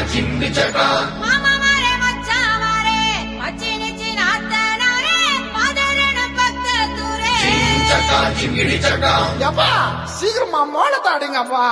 மாமா மாரே மச்சான் மாரே மச்சி நிச்சி நாத்தனாரே மதரன பக்த தூரே எப்பா சீக்கிரமா மோளத்தை அடிங்கப்பா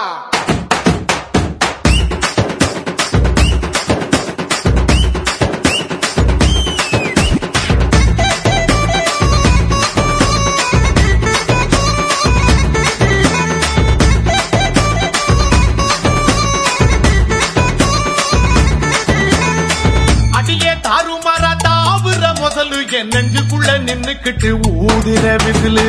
அடியே தாறுமாறா தாவுற முதலு என் நெஞ்சுக்குள்ள நின்னுக்கிட்டு ஊதுற விசிலு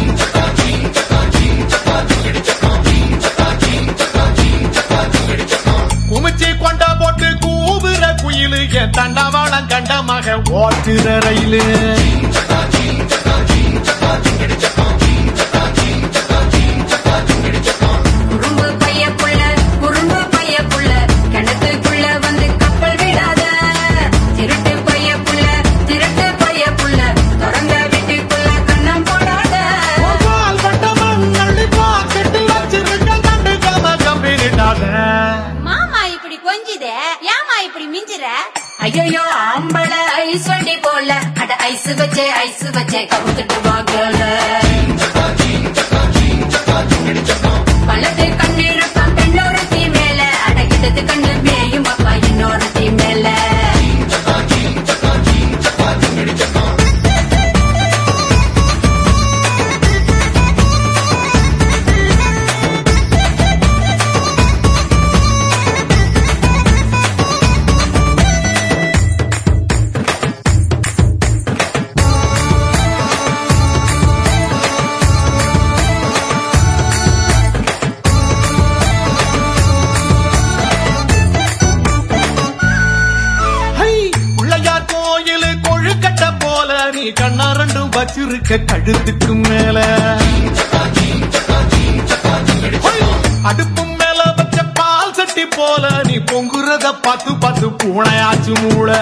குமிச்சி கொண்ட போட்டு கூவுற குயிலு என் தண்டவாளம் கண்ட மக ஓட்டுற ரயிலு குறும்பு பைய புள்ள குறும்பு பைய புள்ள கிணத்துக்குள்ள வந்து கப்பல் விடாத திருட்டு பைய புள்ள திருட்டு பைய புள்ள திறந்த வீட்டுக்குள்ள கண்ணம் போடாத பால் கட்ட மண்ணள்ளி பாக்கெட்டில் வச்சிருக்க கண்டுக்காம கம்பிட்டாத மாமா இப்படி கொஞ்சுதே ஏமா இப்படி மிஞ்சுற ஐயோ ஆம்பள ஐஸ் வண்டி போல அட ஐஸ் வச்சே ஐஸ் வச்சே கவுத்துட்டு வாங்கல பழத்து கண்ணு இருப்பான் பெண்ணொரு தீ மேல அட இடது கண்ணு மேயும் அப்பா இன்னொரு தீ மேல ஹை, பிள்ளையார் கோயிலு கொழுக்கட்டை போல நீ கண்ணா ரெண்டும் வச்சிருக்க கழுத்துக்கு மேல ஹை, அடுப்பு மேல வச்ச பால் சட்டி போல நீ பொங்குறத பார்த்து பார்த்து பூனையாச்சு மூளை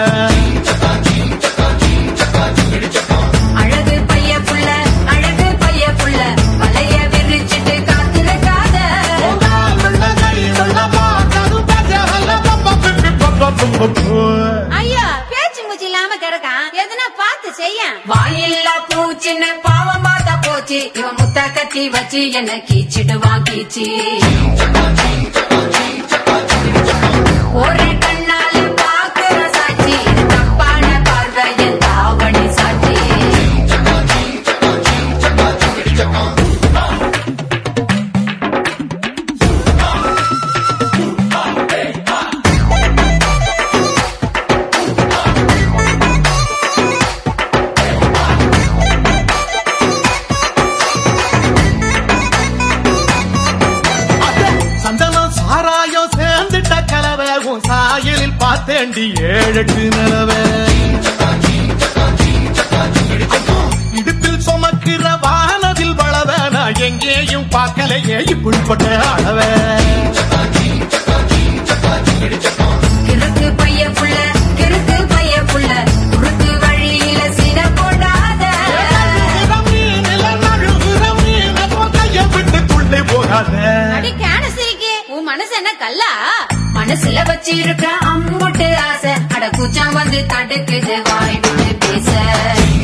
அழகு பைய புள்ள அழகு பைய புள்ள வலைய விரிச்சிட்டு காத்திருக்காத ஐயா பேச்சு மூச்சு இல்லாம கிடக்கான் எதுனா பார்த்து செய்ய வாயில்லா பூச்சின்னு பாவம் பார்த்தா போச்சு இவன் முத்த கத்தி வச்சு என்ன கீச்சிடுவான் கீச்சி ஒரு கண்ணால பாக்குற சாட்சி இது தப்பான பார்வை என் தாவணி சாட்சி சந்தனம் சாராயம் சேர்ந்துட்ட கலவை உன் சாயலில் பார்த்தேண்டி ஏழெட்டு நிலவை இடுப்பில் சுமக்கிற வானதில் வளவ நான் எங்கேயும் பார்க்கலையே இப்படிப்பட்ட அளவை கிறுக்கு பைய புள்ள கிறுக்கு பைய புள்ள குறுக்கு வழியில சின போடாத போகாத அடி கேனசிரிக்கு உன் மனசு என்ன கல்லா மனசுல வச்சிருக்க அம்புட்டு ஆசை அட கூச்சம் வந்து தடுக்குது வாய் விட்டு பேச